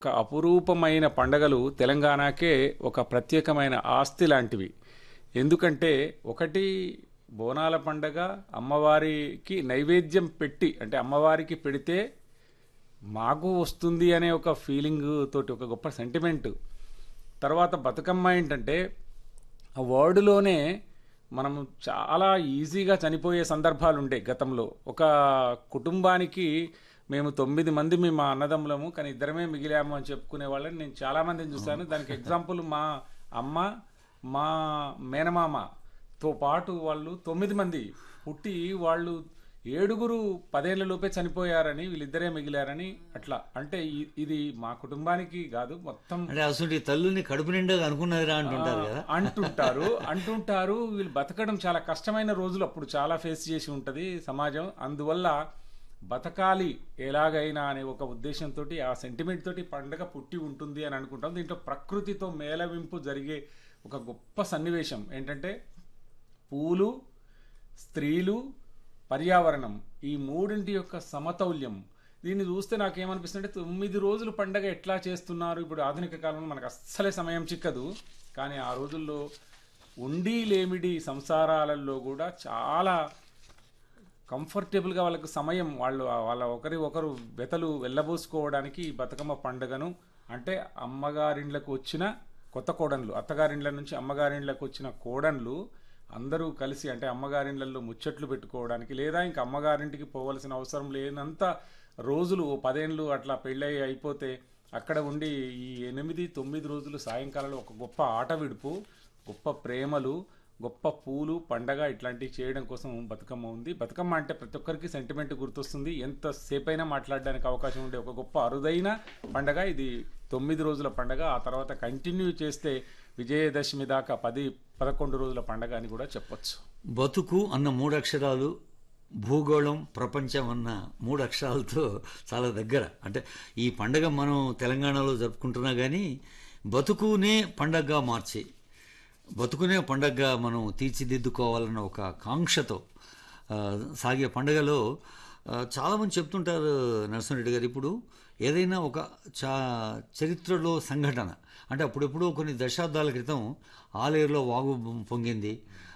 ఒక అపురూపమైన పండగలు తెలంగాణకే ఒక ప్రత్యేకమైన ఆస్తి లాంటివి ఎందుకంటే ఒకటి బోనాల పండగ అమ్మవారికి నైవేద్యం పెట్టి అంటే అమ్మవారికి పెడితే మాకు వస్తుంది అనే ఒక ఫీలింగ్ తోటి ఒక గొప్ప సెంటిమెంట్ తర్వాత బతుకమ్మ ఏంటంటే ఆ వర్డ్లోనే మనం చాలా ఈజీగా చనిపోయే సందర్భాలు ఉండే గతంలో ఒక కుటుంబానికి మేము తొమ్మిది మంది మేము మా అన్నదమ్ములము కానీ ఇద్దరమే మిగిలాము అని చెప్పుకునే వాళ్ళని నేను చాలా మందిని చూశాను దానికి ఎగ్జాంపుల్ మా అమ్మ మా మేనమామతో పాటు వాళ్ళు తొమ్మిది మంది పుట్టి వాళ్ళు ఏడుగురు పదేళ్ల లోపే చనిపోయారని వీళ్ళిద్దరే మిగిలారని అట్లా అంటే ఇ- ఇది మా కుటుంబానికి కాదు మొత్తం అంటే అసలు ఈ తల్లుని కడుపు నిండా అనుకున్నదిరా అంటుంటారు కదా అంటుంటారు అంటుంటారు వీళ్ళు బతకడం చాలా కష్టమైన రోజులు అప్పుడు చాలా ఫేస్ చేసి ఉంటది సమాజం అందువల్ల బతకాలి ఎలాగైనా అనే ఒక ఉద్దేశంతో ఆ సెంటిమెంట్ తోటి పండగ పుట్టి ఉంటుంది అని అనుకుంటాం దీంట్లో ప్రకృతితో మేళవింపు జరిగే ఒక గొప్ప సన్నివేశం ఏంటంటే పూలు స్త్రీలు పర్యావరణం ఈ మూడింటి యొక్క సమతౌల్యం దీన్ని చూస్తే నాకేమనిపిస్తుందంటే తొమ్మిది రోజులు పండగ ఎట్లా చేస్తున్నారు ఇప్పుడు ఆధునిక కాలంలో మనకు అస్సలే సమయం చిక్కదు కానీ ఆ రోజుల్లో ఉండి లేమిడి సంసారాలలో కూడా చాలా కంఫర్టబుల్గా వాళ్ళకు సమయం వాళ్ళు వాళ్ళ ఒకరి ఒకరు వెతలు వెళ్ళబోసుకోవడానికి ఈ బతుకమ్మ పండుగను అంటే అమ్మగారిండ్లకు వచ్చిన కొత్త కోడన్లు అత్తగారిండ్ల నుంచి అమ్మగారిండ్లకు వచ్చిన కోడన్లు అందరూ కలిసి అంటే అమ్మగారిండ్లలో ముచ్చట్లు పెట్టుకోవడానికి లేదా ఇంకా అమ్మగారింటికి పోవలసిన అవసరం లేనంత రోజులు ఓ పదేళ్ళు అట్లా పెళ్ళయి అయిపోతే అక్కడ ఉండి ఈ ఎనిమిది తొమ్మిది రోజులు సాయంకాలంలో ఒక గొప్ప ఆట విడుపు గొప్ప ప్రేమలు గొప్ప పూలు పండగ ఇట్లాంటివి చేయడం కోసం బతుకమ్మ ఉంది బతుకమ్మ అంటే ప్రతి ఒక్కరికి సెంటిమెంట్ గుర్తొస్తుంది ఎంతసేపైనా మాట్లాడడానికి అవకాశం ఉండే ఒక గొప్ప అరుదైన పండగ ఇది తొమ్మిది రోజుల పండగ ఆ తర్వాత కంటిన్యూ చేస్తే విజయదశమి దాకా పది పదకొండు రోజుల పండగ అని కూడా చెప్పొచ్చు బతుకు అన్న మూడు అక్షరాలు భూగోళం ప్రపంచం అన్న మూడు అక్షరాలతో చాలా దగ్గర అంటే ఈ పండగ మనం తెలంగాణలో జరుపుకుంటున్నా కానీ బతుకునే పండగగా మార్చి బతుకునే పండగగా మనం తీర్చిదిద్దుకోవాలన్న ఒక కాంక్షతో ఆ, సాగే పండగలో ఆ, చాలామంది చెప్తుంటారు నరసింహరెడ్డి గారు ఇప్పుడు ఏదైనా ఒక చా చరిత్రలో సంఘటన అంటే అప్పుడెప్పుడో కొన్ని దశాబ్దాల క్రితం ఆలేరులో వాగు పొంగింది